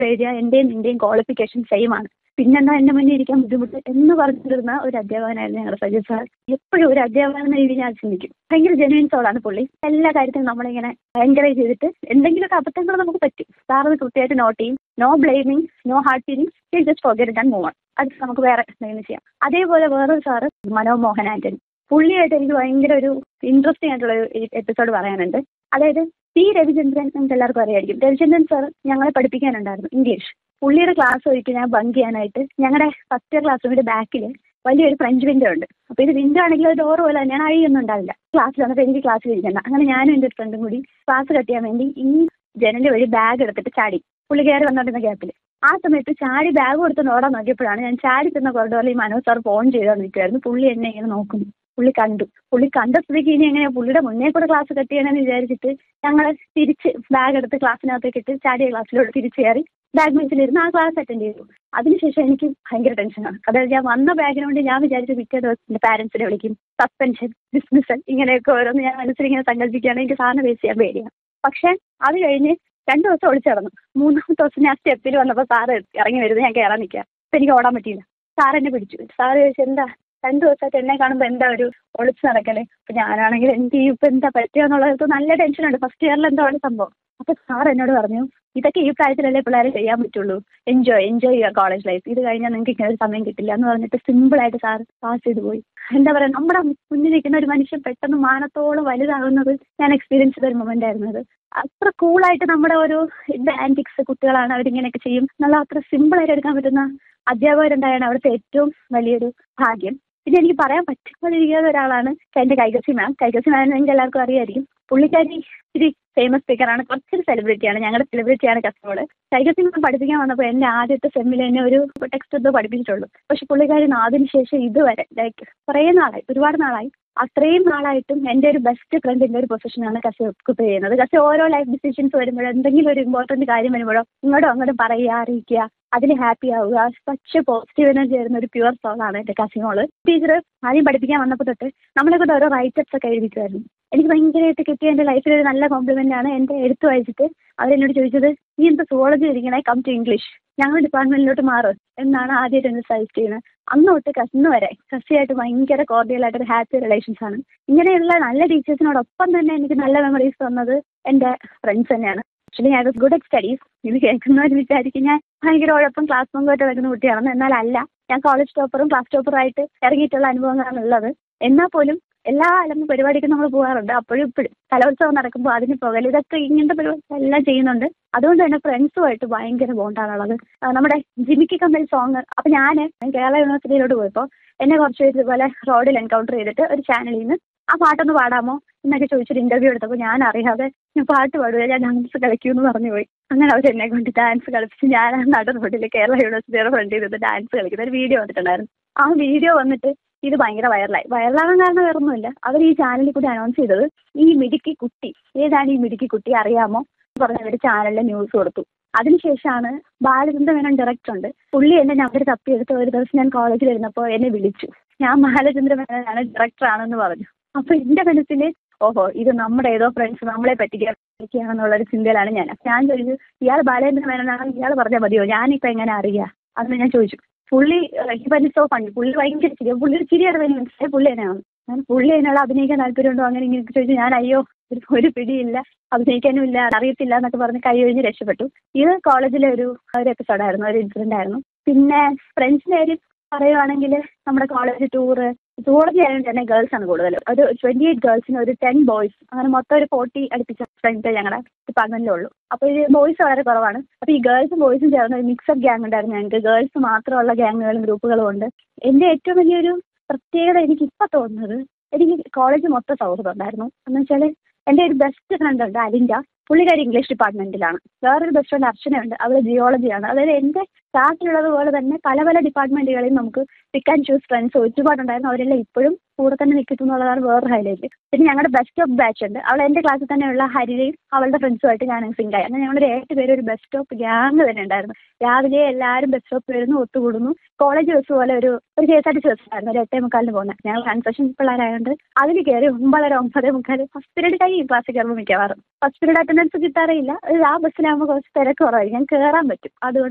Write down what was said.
എഴുതിയ എൻ്റെയും നിൻ്റെയും qualification same ആണ് പിന്നെന്താ എൻ്റെ മുന്നിൽ ഇരിക്കാൻ ബുദ്ധിമുട്ട് എന്ന് പറഞ്ഞിരുന്ന ഒരു അധ്യാപകനായിരുന്നു ഞങ്ങളുടെ സജീവ് സാർ എപ്പോഴും ഒരു അധ്യാപകൻ എന്ന രീതിയിൽ ഞാൻ ചിന്തിക്കും ഭയങ്കര ജെനുവിൻ സോളാണ് പുള്ളി എല്ലാ കാര്യത്തിലും നമ്മളിങ്ങനെ എൻകറേജ് ചെയ്തിട്ട് എന്തെങ്കിലുമൊക്കെ അബദ്ധങ്ങൾ നമുക്ക് പറ്റും സാർ അത് കൃത്യമായിട്ട് നോട്ട് ചെയ്യും no blaming no hard feelings just forget and move on അത് നമുക്ക് വേറെ എന്തെങ്കിലും ചെയ്യാം അതേപോലെ വേറൊരു സാറ് മനോമോഹൻ ആന്റണി പുള്ളിയായിട്ട് എനിക്ക് ഭയങ്കര ഒരു ഇൻട്രസ്റ്റിംഗ് ആയിട്ടുള്ള ഒരു എപ്പിസോഡ് പറയാനുണ്ട് അതായത് പി രവിചന്ദ്രൻ നിങ്ങൾക്ക് എല്ലാവർക്കും അറിയായിരിക്കും രവിചന്ദ്രൻ സാർ ഞങ്ങളെ പഠിപ്പിക്കാനുണ്ടായിരുന്നു ഇംഗ്ലീഷ് പുള്ളിയുടെ ക്ലാസ് ഒരിക്കൽ ഞാൻ ബങ്ക് ചെയ്യാനായിട്ട് ഞങ്ങളുടെ ഫസ്റ്റ് ഇയർ ക്ലാസ് റൂമിന്റെ ബാക്കിൽ വലിയൊരു ഫ്രഞ്ച് വിൻഡോ ഉണ്ട് അപ്പോൾ ഇത് വിൻഡോ ആണെങ്കിൽ ഒരു ഡോർ പോലെ തന്നെയാണ് അഴിയൊന്നും ഉണ്ടാവില്ല ക്ലാസ്സിൽ വന്നപ്പോൾ എനിക്ക് ക്ലാസ്സിൽ ഇരിക്കണ്ട അങ്ങനെ ഞാനും എൻ്റെ ഒരു ഫ്രണ്ടും കൂടി ക്ലാസ് കട്ട് ചെയ്യാൻ വേണ്ടി ഈ ജനൽ വഴി ബാഗ് എടുത്തിട്ട് ചാടി പുള്ളി കയറി വന്നോണ്ടിരുന്ന ഗ്യാപ്പിൽ ആ സമയത്ത് ചാടി ബാഗ് കൊടുത്ത് ഓടാൻ നോക്കിയപ്പോഴാണ് ഞാൻ ചാടി ചെന്ന കോറിഡോറിൽ ഈ മനോജ് സാർ ഫോൺ ചെയ്തോണ്ട് നിൽക്കുമായിരുന്നു പുള്ളി എന്നെ ഇങ്ങനെ നോക്കുന്നു പുള്ളി കണ്ടു പുള്ളി കണ്ട സ്ഥിതിക്ക് ഇനി എങ്ങനെയാ പുള്ളിയുടെ മുന്നേ കൂടെ ക്ലാസ് കട്ട് ചെയ്യണമെന്ന് വിചാരിച്ചിട്ട് ഞങ്ങൾ തിരിച്ച് ബാഗ് എടുത്ത് ക്ലാസ്സിനകത്തേക്ക് ഇട്ട് ചാടിയ ക്ലാസ്സിലോട്ട് തിരിച്ച് കയറി ബാഗ് ബെഞ്ചിലിരുന്ന് ആ ക്ലാസ് അറ്റൻഡ് ചെയ്തു അതിനുശേഷം എനിക്ക് ഭയങ്കര ടെൻഷനാണ് അതായത് ഞാൻ വന്ന ബാഗിനോണ്ട് ഞാൻ വിചാരിച്ചു പിറ്റേ ദിവസം എൻ്റെ പാരൻസിനെ വിളിക്കും സസ്പെൻഷൻ ഡിസ്മിസൽ ഇങ്ങനെയൊക്കെ ഓരോന്ന് ഞാൻ മനസ്സിൽ ഇങ്ങനെ സങ്കല്പിക്കുകയാണ് എനിക്ക് സാറിന് ഫേസ് ചെയ്യാൻ പേടിയാണ് പക്ഷേ അത് കഴിഞ്ഞ് രണ്ട് ദിവസം ഒളിച്ചു നടന്നു മൂന്നാമത്തെ ദിവസം ഞാൻ സ്റ്റെപ്പിൽ വന്നപ്പോൾ സാറ് ഇറങ്ങി വരുന്നത് ഞാൻ കയറാൻ നിൽക്കുക അപ്പം എനിക്ക് ഓടാൻ പറ്റിയില്ല സാർ എന്നെ പിടിച്ചു സാറ് ചോദിച്ചു എന്താ രണ്ട് ദിവസമായിട്ട് എന്നെ കാണുമ്പോൾ എന്താ ഒരു ഒളിച്ചു നടക്കല് അപ്പം ഞാനാണെങ്കിൽ എനിക്ക് ഇപ്പം എന്താ പറ്റുക എന്നുള്ളത് നല്ല ടെൻഷനുണ്ട് ഫസ്റ്റ് ഇയറിൽ എന്താണ് സംഭവം അപ്പോൾ സാർ എന്നോട് പറഞ്ഞു ഇതൊക്കെ ഈ പ്രായത്തിലല്ലേ പിള്ളേരെ ചെയ്യാൻ പറ്റുള്ളൂ എൻജോയ് എൻജോയ് ചെയ്യുക കോളേജ് ലൈഫ് ഇത് കഴിഞ്ഞാൽ നിങ്ങൾക്ക് ഇങ്ങനെ ഒരു സമയം കിട്ടില്ല എന്ന് പറഞ്ഞിട്ട് സിമ്പിളായിട്ട് സാർ പാസ് ചെയ്ത് പോയി എന്താ പറയുക നമ്മുടെ മുന്നിൽ നിൽക്കുന്ന ഒരു മനുഷ്യൻ പെട്ടെന്ന് മാനത്തോളം വലുതാകുന്നത് ഞാൻ എക്സ്പീരിയൻസ് ചെയ്ത ഒരു മൊമെന്റ് ആയിരുന്നു അത് അത്ര കൂളായിട്ട് നമ്മുടെ ഒരു ആൻറ്റിക്സ് കുട്ടികളാണ് അവരിങ്ങനെയൊക്കെ ചെയ്യും എന്നുള്ള അത്ര സിമ്പിളായിട്ട് എടുക്കാൻ പറ്റുന്ന അധ്യാപകരുണ്ടായാണ് അവിടുത്തെ ഏറ്റവും വലിയൊരു ഭാഗ്യം പിന്നെ എനിക്ക് പറയാൻ പറ്റാതിരിക്കാത്ത ഒരാളാണ് എൻ്റെ കൈകസി മാം കൈകസി മാം നിങ്ങൾക്ക് എല്ലാവർക്കും അറിയായിരിക്കും പുള്ളിക്കാരി ഇച്ചിരി ഫേമസ് സ്പീക്കറാണ് കുറച്ചൊരു സെലിബ്രിറ്റിയാണ് ഞങ്ങളുടെ സെലിബ്രിറ്റിയാണ് കസ്റ്റമോള് കൈകസി മാം പഠിപ്പിക്കാൻ വന്നപ്പോൾ എൻ്റെ ആദ്യത്തെ സെമ്മിൽ തന്നെ ഒരു ടെക്സ്റ്റ് എന്തോ പഠിപ്പിച്ചിട്ടുള്ളൂ പക്ഷെ പുള്ളിക്കാരി അതിന് ശേഷം ഇതുവരെ ലൈക്ക് കുറേ നാളായി ഒരുപാട് നാളായി അത്രയും നാളായിട്ടും എൻ്റെ ഒരു ബെസ്റ്റ് ഫ്രണ്ടിൻ്റെ ഒരു പൊസിഷനാണ് കസി ഒക്കുപ്പ് ചെയ്യുന്നത് കസി ഓരോ ലൈഫ് ഡിസിഷൻസ് വരുമ്പോഴോ എന്തെങ്കിലും ഒരു ഇമ്പോർട്ടൻറ്റ് കാര്യം വരുമ്പോഴോ ഇങ്ങോട്ടും അങ്ങോട്ടും പറയുക അറിയിക്കുക അതിൽ ഹാപ്പി ആവുക പച്ച പോസിറ്റീവ് എനർജി വരുന്ന ഒരു പ്യുവർ സോളാണ് എൻ്റെ കസിമോള് ടീച്ചർ ആദ്യം പഠിപ്പിക്കാൻ വന്നപ്പോൾ തൊട്ട് നമ്മളെ കൊണ്ട് ഓരോ റൈറ്റപ്സ് ഒക്കെ എഴുതിക്കുമായിരുന്നു എനിക്ക് ഭയങ്കരമായിട്ട് കിട്ടിയ എൻ്റെ ലൈഫിൽ ഒരു നല്ല കോംപ്ലിമെൻ്റ് ആണ് എൻ്റെ എടുത്തു വായിച്ചിട്ട് അവരെന്നോട് ചോദിച്ചത് നീ എന്താ സുവോളജി ഇരിക്കണേ കം ടു ഇംഗ്ലീഷ് ഞങ്ങൾ ഡിപ്പാർട്ട്മെന്റിലോട്ട് മാറും എന്നാണ് ആദ്യമായിട്ട് എന്നെ സജസ്റ്റ് ചെയ്യുന്നത് അന്ന് തൊട്ട് കസിന് വരെ കസിയായിട്ട് ഭയങ്കര കോർഡിയലായിട്ട് ഒരു ഹാപ്പി റിലേഷൻസ് ആണ് ഇങ്ങനെയുള്ള നല്ല ടീച്ചേഴ്സിനോടൊപ്പം തന്നെ എനിക്ക് നല്ല മെമ്മറീസ് തന്നത് എൻ്റെ ഫ്രണ്ട്സ് തന്നെയാണ് actually I was good at studies ഇത് കേൾക്കുന്നവർ വിചാരിക്കും ഞാൻ ഭയങ്കര ഉഴപ്പം ക്ലാസ് മുമ്പായിട്ട് നടക്കുന്ന കുട്ടിയാണെന്ന് എന്നാൽ അല്ല ഞാൻ കോളേജ് ടോപ്പറും ക്ലാസ് ടോപ്പറായിട്ട് ഇറങ്ങിയിട്ടുള്ള അനുഭവങ്ങളാണ് ഉള്ളത് എന്നാൽ പോലും എല്ലാ അലമ്പ് പരിപാടിക്കും നമ്മൾ പോകാറുണ്ട് അപ്പോഴും ഇപ്പോഴും കലോത്സവം നടക്കുമ്പോൾ അതിന് പോകൽ ഇതൊക്കെ ഇങ്ങനത്തെ പരിപാടി എല്ലാം ചെയ്യുന്നുണ്ട് അതുകൊണ്ട് തന്നെ ഫ്രണ്ട്സുമായിട്ട് ഭയങ്കര ബോണ്ടാണുള്ളത് നമ്മുടെ ജിമിക്കി കമ്പൽ സോങ് അപ്പൊ ഞാൻ കേരള യൂണിവേഴ്സിറ്റിയിലോട്ട് പോയപ്പോൾ എന്നെ കുറച്ച് പേര് ഇതുപോലെ റോഡിൽ എൻകൗണ്ടർ ചെയ്തിട്ട് ഒരു ചാനലിൽ നിന്ന് ആ പാട്ടൊന്ന് പാടാമോ എന്നൊക്കെ ചോദിച്ചൊരു ഇന്റർവ്യൂ എടുത്തപ്പോൾ ഞാൻ അറിയാതെ ഞാൻ പാട്ട് പാടുക ഞാൻ ഡാൻസ് കളിക്കൂ എന്ന് പറഞ്ഞു പോയി അങ്ങനെ അവർ എന്നെ കൊണ്ട് ഡാൻസ് കളിപ്പിച്ച് ഞാൻ ആ നട റോഡിൽ കേരള യൂണിവേഴ്സിറ്റിയുടെ ഫ്രണ്ട് ചെയ്തിട്ട് ഡാൻസ് കളിക്കുന്ന ഒരു വീഡിയോ വന്നിട്ടുണ്ടായിരുന്നു ആ വീഡിയോ വന്നിട്ട് ഇത് ഭയങ്കര വൈറലായി വൈറലാകാൻ കാരണം വേറൊന്നുമില്ല അവർ ഈ ചാനലിൽ കൂടി അനൗൺസ് ചെയ്തത് ഈ മിടുക്കി കുട്ടി ഏതാണ് ഈ മിടുക്കി കുട്ടി അറിയാമോ പറഞ്ഞ അവർ ചാനലിൽ ന്യൂസ് കൊടുത്തു അതിനുശേഷമാണ് ബാലചന്ദ്ര മേനോൻ ഡയറക്ടർ ഉണ്ട് പുള്ളി എന്റെ നമ്പർ തപ്പിയെടുത്ത് ഒരു ദിവസം ഞാൻ കോളേജിൽ ഇരുന്നപ്പോൾ എന്നെ വിളിച്ചു ഞാൻ ബാലചന്ദ്ര മേനോനാണ് ഡയറക്ടർ ആണെന്ന് പറഞ്ഞു അപ്പൊ എന്റെ മനസ്സിൽ ഓഹോ ഇത് നമ്മുടെ ഏതോ ഫ്രണ്ട്സ് നമ്മളെ പറ്റിക്കാൻ പറ്റിക്കുകയാണെന്നുള്ള ഒരു ചിന്തയിലാണ് ഞാൻ ഞാൻ ചോദിച്ചു ഇയാൾ ബാലചന്ദ്ര മേനോനാണെന്ന് ഇയാൾ പറഞ്ഞാൽ മതിയോ ഞാനിപ്പോ എങ്ങനെ അറിയാ അന്ന് ഞാൻ ചോദിച്ചു പുള്ളി ഹിബനി സോ ഫണ്ട് പുള്ളി ഭയങ്കര ചിരി പുള്ളി ചിരിയാണ് വലിയ മനസ്സിലായി പുള്ളി തന്നെയാണ് ഞാൻ പുള്ളി എന്നോട് അഭിനയിക്കാൻ താല്പര്യമുണ്ടോ അങ്ങനെ ഇങ്ങനെ ചോദിച്ചു ഞാൻ അയ്യോ ഒരു ഒരു പിടിയില്ല അഭിനയിക്കാനും ഇല്ല അറിയത്തില്ല എന്നൊക്കെ പറഞ്ഞ് കൈ ഒഴിഞ്ഞ് രക്ഷപ്പെട്ടു ഇത് കോളേജിലെ ഒരു ഒരു എപ്പിസോഡായിരുന്നു ഒരു ഇൻസിഡന്റ് ആയിരുന്നു പിന്നെ ഫ്രണ്ട്സിന്റെ കാര്യം പറയുവാണെങ്കിൽ നമ്മുടെ കോളേജ് ടൂറ് സുവോളജി ആയതുകൊണ്ട് തന്നെ ഗേൾസ് ആണ് കൂടുതൽ ഒരു ട്വന്റി എയ്റ്റ് ഗേൾസിന് ഒരു ടെൻ ബോയ്സ് അങ്ങനെ മൊത്തം ഒരു ഫോർട്ടി അടുപ്പിച്ച ഫ്രണ്ട്സ് ഞങ്ങളുടെ ഡിപ്പാർട്ട്മെന്റിലുള്ളൂ അപ്പോൾ ഈ ബോയ്സ് വളരെ കുറവാണ് അപ്പോൾ ഈ ഗേൾസും ബോയ്സും ചേർന്ന ഒരു മിക്സഡ് ഗ്യാങ് ഉണ്ടായിരുന്നു ഞങ്ങൾക്ക് ഗേൾസ് മാത്രമുള്ള ഗ്യാങ്ങുകളും ഗ്രൂപ്പുകളും ഉണ്ട് എൻ്റെ ഏറ്റവും വലിയൊരു പ്രത്യേകത എനിക്ക് ഇപ്പം തോന്നുന്നത് എനിക്ക് കോളേജ് മൊത്തം സൗഹൃദം ഉണ്ടായിരുന്നു എന്ന് വെച്ചാൽ എൻ്റെ ഒരു ബെസ്റ്റ് ഫ്രണ്ട് ഉണ്ട് അലിൻഡ പുള്ളിക്കാരി ഇംഗ്ലീഷ് ഡിപ്പാർട്ട്മെന്റിലാണ് വേറൊരു ബെസ്റ്റ് ഫ്രണ്ട് അർച്ചനയുണ്ട് അവൾ ജിയോളജിയാണ് അതായത് എൻ്റെ ക്ലാസ്സിലുള്ളത് പോലെ തന്നെ പല പല ഡിപ്പാർട്ട്മെന്റുകളിൽ നമുക്ക് പിക്ക് ആൻഡ് ചൂസ് ഫ്രണ്ട്സ് ഒരുപാടുണ്ടായിരുന്നു അവരെല്ലാം ഇപ്പോഴും കൂടെ തന്നെ നിൽക്കുന്നു എന്നുള്ളതാണ് വേറൊരു ഹൈലൈറ്റ് പിന്നെ ഞങ്ങളുടെ ബെസ്റ്റ് ഓഫ് ബാച്ച് ഉണ്ട് അവൾ എൻ്റെ ക്ലാസ്സിൽ തന്നെയുള്ള ഹരിതയും അവളുടെ ഫ്രണ്ട്സുമായിട്ട് ഞാൻ സിങ്ക് ആയി അങ്ങനെ ഞങ്ങളൊരു ഏഴ് പേര് ഒരു ബെസ്റ്റ് ഓഫ് ഗ്യാങ് തന്നെ ഉണ്ടായിരുന്നു രാവിലെ എല്ലാവരും ബസ് സ്റ്റോപ്പ് വരുന്നു ഒത്തുകൂടുന്നു കോളേജ് ബസ് പോലെ ഒരു ഒരു K S R T C ബസ്സായിരുന്നു ഒരു എട്ടേ മുക്കാലിന് പോകുന്നത് ഞങ്ങൾ കൺസെഷൻ പിള്ളേരായതുകൊണ്ട് അതിൽ കയറി ഒമ്പതര ഒമ്പതേ മുക്കാൽ ഫസ്റ്റ് പീരീഡ് കഴിയും ക്ലാസ്സിൽ കയറുമ്പോൾ മിക്കവാറും ഫസ്റ്റ് പീരീഡ് അറ്റൻഡൻസ് കിട്ടാറില്ല ഒരു ആ ബസ്സിലാകുമ്പോൾ കുറച്ച് തിരക്ക് കുറവായിരിക്കും കയറാൻ പറ്റും അതുകൊണ്ട്